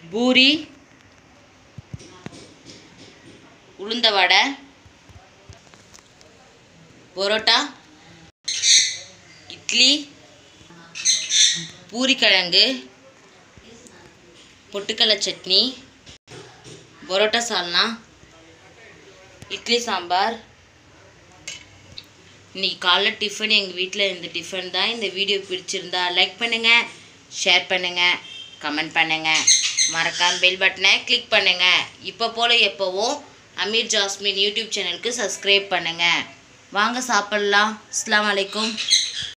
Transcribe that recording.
பூரி உளுந்த வடை பரோட்டா இட்லி பூரிக்கிழங்கு பொட்டுக்கடலை சட்னி பரோட்டா சால்னா இட்லி சாம்பார் இன்னைக்கு காலைல டிஃபன் எங்கள் வீட்டில் இந்த டிஃபன் தான் இந்த வீடியோ பிடிச்சிருந்தா லைக் பண்ணுங்கள் ஷேர் பண்ணுங்கள் கமெண்ட் பண்ணுங்கள் மறக்காம பெல் பட்டனை கிளிக் பண்ணுங்கள் இப்போ போல் எப்போவும் அமீர் ஜாஸ்மின் யூடியூப் சேனலுக்கு சப்ஸ்கிரைப் பண்ணுங்கள் வாங்க சாப்பிட்லாம் அஸ்ஸலாமு அலைக்கும்